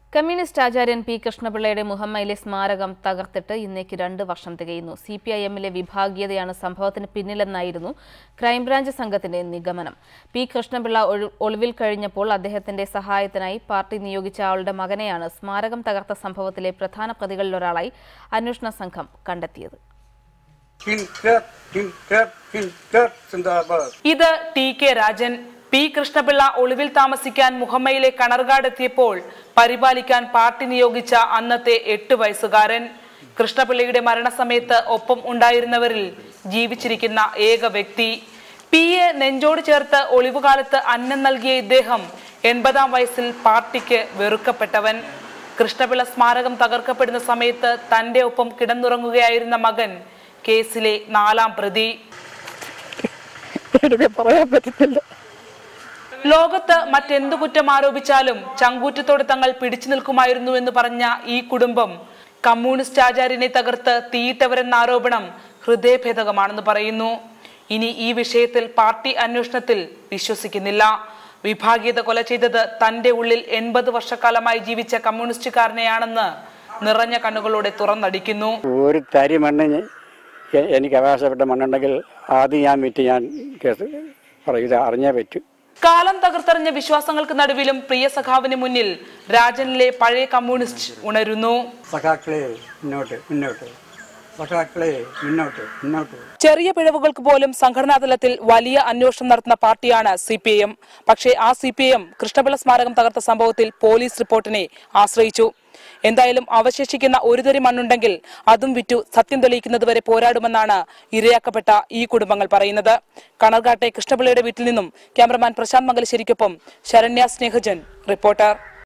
communist ആചാര്യൻ P കൃഷ്ണപിള്ളയുടെ മുഹമ്മയിലെ സ്മാരകം തകർത്തിട്ട് ഇന്നേക്ക് രണ്ട് വർഷം തികയുന്നു സി പി ഐ എമ്മിലെ വിഭാഗീയതയാണ് സംഭവത്തിന് പിന്നിലെന്നായിരുന്നു ക്രൈംബ്രാഞ്ച് സംഘത്തിന്റെ നിഗമനം പി കൃഷ്ണപിള്ള ഒഴി- ഒളിവിൽ കഴിഞ്ഞപ്പോൾ അദ്ദേഹത്തിന്റെ സഹായത്തിനായി പാർട്ടി നിയോഗിച്ച ആളുടെ മകനെയാണ് സ്മാരകം തകർത്ത സംഭവത്തിലെ പ്രധാന പ്രതികളിലൊരാളായി അന്വേഷണ സംഘം കണ്ടെത്തിയത് ഹിൻകർ ഹിൻകർ ഹിൻകർ സിന്ദാബാദ് ഇത് T K Rajan P Krishna Pillai ഒളിവിൽ താമസിക്കാൻ മുഹമ്മയിലെ കണർകാട് എത്തിയപ്പോൾ പരിപാലിക്കാൻ പാർട്ടി നിയോഗിച്ച അന്നത്തെ എട്ട് വയസ്സുകാരൻ കൃഷ്ണപിള്ളയുടെ മരണസമയത്ത് ഒപ്പം ഉണ്ടായിരുന്നവരിൽ ജീവിച്ചിരിക്കുന്ന ഏക വ്യക്തി പി എ നെഞ്ചോട് ചേർത്ത് ഒളിവുകാലത്ത് അന്നം നൽകിയ ഇദ്ദേഹം എൺപതാം വയസ്സിൽ പാർട്ടിക്ക് വെറുക്കപ്പെട്ടവൻ കൃഷ്ണപിള്ള സ്മാരകം തകർക്കപ്പെടുന്ന സമയത്ത് തന്റെ ഒപ്പം കിടന്നുറങ്ങുകയായിരുന്ന മകൻ കേസിലെ നാലാം പ്രതി എനിക്ക് പറയാൻ പറ്റത്തില്ല ലോകത്ത് മറ്റെന്തു കുറ്റം ആരോപിച്ചാലും ചങ്കൂറ്റത്തോടെ തങ്ങൾ പിടിച്ചു നിൽക്കുമായിരുന്നു എന്ന് പറഞ്ഞ ഈ കുടുംബം കമ്മ്യൂണിസ്റ്റ് ആചാര്യനെ തകർത്ത് തീയിട്ടവരെന്ന ആരോപണം ഹൃദയഭേദകമാണെന്ന് പറയുന്നു ഇനി ഈ വിഷയത്തിൽ പാർട്ടി അന്വേഷണത്തിൽ വിശ്വസിക്കുന്നില്ല വിഭാഗീയത കൊല ചെയ്തത് തന്റെ ഉള്ളിൽ എൺപത് വർഷക്കാലമായി ജീവിച്ച കമ്മ്യൂണിസ്റ്റുകാരനെയാണെന്ന് നിറഞ്ഞ കണ്ണുകളോടെ തുറന്നടിക്കുന്നു ഒരു തരി മണ്ണ് ഞ- എ- എനിക്ക് അവകാശപ്പെട്ട മണ്ണുണ്ടെങ്കിൽ ആദ്യം ഞാൻ വിറ്റ് ഞാൻ കേസ് പറയും ഇത് അറിഞ്ഞേ പറ്റൂ കാലം തകർത്തെറിഞ്ഞ വിശ്വാസങ്ങൾക്ക് നടുവിലും പ്രിയ സഖാവിന് മുന്നിൽ രാജനിലെ പഴയ കമ്മ്യൂണിസ്റ്റ് ഉണരുന്നു സഖാക്കളെ മുന്നോട്ട് മുന്നോട്ട് സഖാക്കളെ മുന്നോട്ട് മുന്നോട്ട് ചെറിയ പിഴവുകൾക്ക് പോലും സംഘടനാ തലത്തിൽ വലിയ അന്വേഷണം നടത്തുന്ന പാർട്ടിയാണ് സി പി ഐ എം പക്ഷേ ആ C P I M Krishna Pillai സ്മാരകം തകർത്ത സംഭവത്തിൽ പോലീസ് റിപ്പോർട്ടിനെ ആശ്രയിച്ചു എന്തായാലും അവശേഷിക്കുന്ന ഒരു തരി മണ്ണുണ്ടെങ്കിൽ അതും വിറ്റു സത്യം തെളിയിക്കുന്നതുവരെ പോരാടുമെന്നാണ് ഇരയാക്കപ്പെട്ട ഈ കുടുംബങ്ങൾ പറയുന്നത് കണർകാട്ടെ കൃഷ്ണപിള്ളയുടെ വീട്ടിൽ നിന്നും ക്യാമറമാൻ പ്രശാന്ത് മംഗലശ്ശേരിക്കൊപ്പം ശരണ്യ സ്നേഹജൻ റിപ്പോർട്ടർ